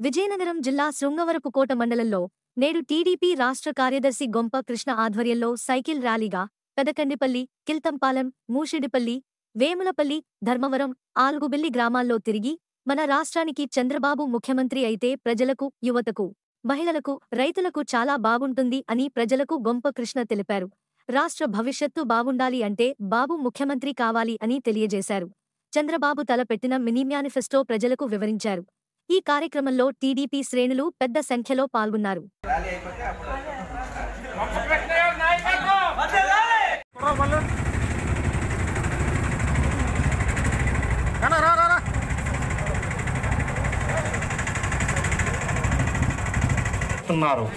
విజయనగరం జిల్లా శృంగవరపుకోట మండలంలో నేడు టీడీపీ రాష్ట్ర కార్యదర్శి గొంప కృష్ణ ఆధ్వర్యంలో సైకిల్ ర్యాలీగా పెదకండిపల్లి కిల్తంపాలెం మూషిడిపల్లి వేములపల్లి ధర్మవరం ఆలుగుబిల్లి గ్రామాల్లో తిరిగి మన రాష్ట్రానికి చంద్రబాబు ముఖ్యమంత్రి అయితే ప్రజలకు యువతకు మహిళలకు రైతులకు చాలా బాగుంటుంది అని ప్రజలకు గొంప కృష్ణ తెలిపారు రాష్ట్ర భవిష్యత్తు బాగుండాలి అంటే బాబు ముఖ్యమంత్రి కావాలి అని తెలియజేశారు చంద్రబాబు తలపెట్టిన మినీ మేనిఫెస్టో ప్రజలకు వివరించారు ఈ కార్యక్రమంలో టీడీపీ శ్రేణులు పెద్ద సంఖ్యలో పాల్గొన్నారు ఉన్నారు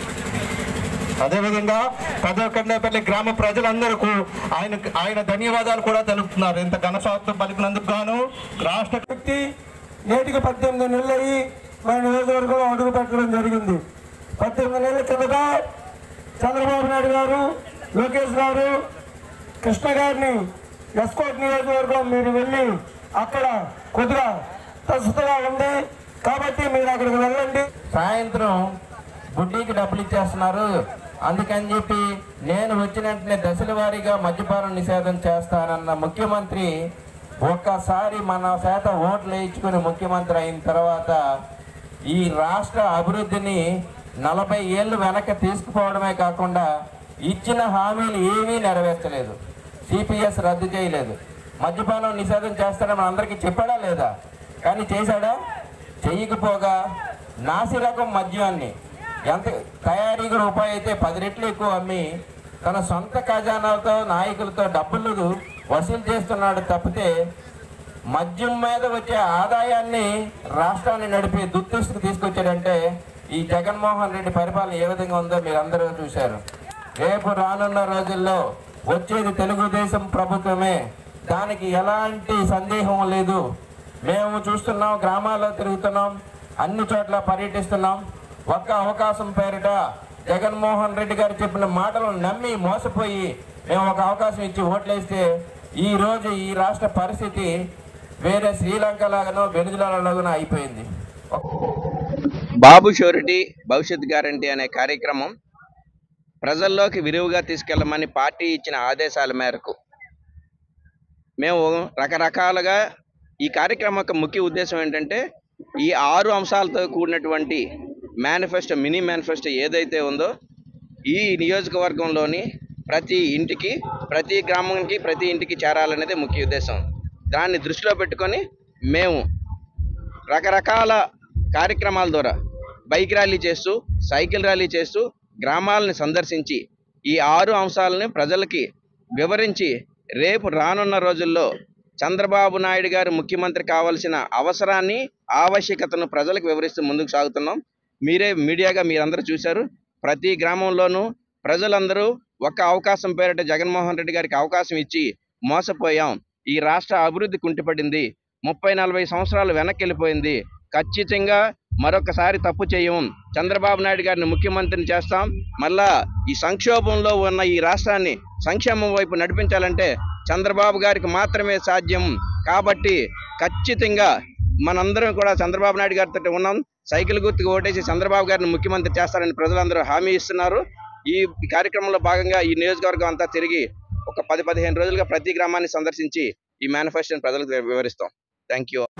అదేవిధంగా పెద్దకండేపల్లి గ్రామ ప్రజలందరికీ ఆయన ఆయన ధన్యవాదాలు కూడా తెలుపుతున్నారు ఇంత ఘనస్వాగతం పలికినందుకు గాను రాష్ట్ర వ్యక్తి నేటికి పద్దెనిమిది నెలలు అయ్యి మన నియోజకవర్గంలో అడుగు పెట్టడం జరిగింది పద్దెనిమిది నెలల కిందట చంద్రబాబు నాయుడు గారు లోకేష్ గారు కృష్ణ గారిని ఎస్కోట్ నియోజకవర్గం మీరు వెళ్ళి అక్కడ కొద్దిగా ప్రస్తుతంగా ఉంది కాబట్టి మీరు అక్కడికి వెళ్ళండి సాయంత్రం బుడ్డీకి డబ్బులు ఇచ్చేస్తున్నారు అందుకని చెప్పి నేను వచ్చిన వెంటనే దశల వారీగా మద్యపానం నిషేధం చేస్తానన్న ముఖ్యమంత్రి ఒక్కసారి మన శాత ఓట్లు వేయించుకుని ముఖ్యమంత్రి అయిన తర్వాత ఈ రాష్ట్ర అభివృద్ధిని నలభై ఏళ్ళు వెనక్కి తీసుకుపోవడమే కాకుండా ఇచ్చిన హామీలు ఏమీ నెరవేర్చలేదు సిపిఎస్ రద్దు చేయలేదు మద్యపానం నిషేధం చేస్తాడని అందరికీ చెప్పాడా లేదా కానీ చేశాడా చెయ్యకపోగా నాసి రకం మద్యాన్ని ఎంత తయారీకి రూపాయి అయితే పది రెట్లు ఎక్కువ అమ్మి తన సొంత ఖజానాలతో నాయకులతో డబ్బులు వసూలు చేస్తున్నాడు తప్పితే మద్యం మీద వచ్చే ఆదాయాన్ని రాష్ట్రాన్ని నడిపే దుర్దృష్టికి తీసుకొచ్చాడంటే ఈ జగన్మోహన్ రెడ్డి పరిపాలన ఏ విధంగా ఉందో మీరు అందరూ చూశారు రేపు రానున్న రోజుల్లో వచ్చేది తెలుగుదేశం ప్రభుత్వమే దానికి ఎలాంటి సందేహం లేదు మేము చూస్తున్నాం గ్రామాల్లో తిరుగుతున్నాం అన్ని చోట్ల పర్యటిస్తున్నాం ఒక్క అవకాశం పేరిట జగన్మోహన్ రెడ్డి గారు చెప్పిన మాటలను నమ్మి మోసపోయి మేము ఒక అవకాశం ఇచ్చి ఓట్లేస్తే ఈ రోజు ఈ రాష్ట్ర పరిస్థితి వేరే శ్రీలంక లాగానో వెనుజులాలోనో అయిపోయింది బాబు షూరిటీ భవిష్యత్ గ్యారంటీ అనే కార్యక్రమం ప్రజల్లోకి విరివిగా తీసుకెళ్లమని పార్టీ ఇచ్చిన ఆదేశాల మేరకు మేము రకరకాలుగా ఈ కార్యక్రమం యొక్క ముఖ్య ఉద్దేశం ఏంటంటే ఈ ఆరు అంశాలతో కూడినటువంటి మేనిఫెస్టో మినీ మేనిఫెస్టో ఏదైతే ఉందో ఈ నియోజకవర్గంలోని ప్రతి ఇంటికి ప్రతి గ్రామానికి ప్రతి ఇంటికి చేరాలనేది ముఖ్య ఉద్దేశం దాన్ని దృష్టిలో పెట్టుకొని మేము రకరకాల కార్యక్రమాల ద్వారా బైక్ ర్యాలీ చేస్తూ సైకిల్ ర్యాలీ చేస్తూ గ్రామాలని సందర్శించి ఈ ఆరు అంశాలని ప్రజలకి వివరించి రేపు రానున్న రోజుల్లో చంద్రబాబు నాయుడు గారు ముఖ్యమంత్రి కావాల్సిన అవసరాన్ని ఆవశ్యకతను ప్రజలకు వివరిస్తూ ముందుకు సాగుతున్నాం మీరే మీడియాగా మీరందరూ చూశారు ప్రతి గ్రామంలోనూ ప్రజలందరూ ఒక్క అవకాశం పేరిట జగన్మోహన్ రెడ్డి గారికి అవకాశం ఇచ్చి మోసపోయాం ఈ రాష్ట్ర అభివృద్ధి కుంటిపడింది ముప్పై నలభై సంవత్సరాలు వెనక్కి వెళ్ళిపోయింది ఖచ్చితంగా మరొకసారి తప్పు చేయము చంద్రబాబు నాయుడు గారిని ముఖ్యమంత్రిని చేస్తాం మళ్ళా ఈ సంక్షోభంలో ఉన్న ఈ రాష్ట్రాన్ని సంక్షేమం వైపు నడిపించాలంటే చంద్రబాబు గారికి మాత్రమే సాధ్యం కాబట్టి ఖచ్చితంగా మనందరం కూడా చంద్రబాబు నాయుడు గారితో ఉన్నాం సైకిల్ గుర్తుకు ఓటేసి చంద్రబాబు గారిని ముఖ్యమంత్రి చేస్తారని ప్రజలందరూ హామీ ఇస్తున్నారు ఈ కార్యక్రమంలో భాగంగా ఈ నియోజకవర్గం అంతా తిరిగి ఒక పది పదిహేను రోజులుగా ప్రతి గ్రామాన్ని సందర్శించి ఈ మేనిఫెస్టోని ప్రజలకు వివరిస్తాం థ్యాంక్ యూ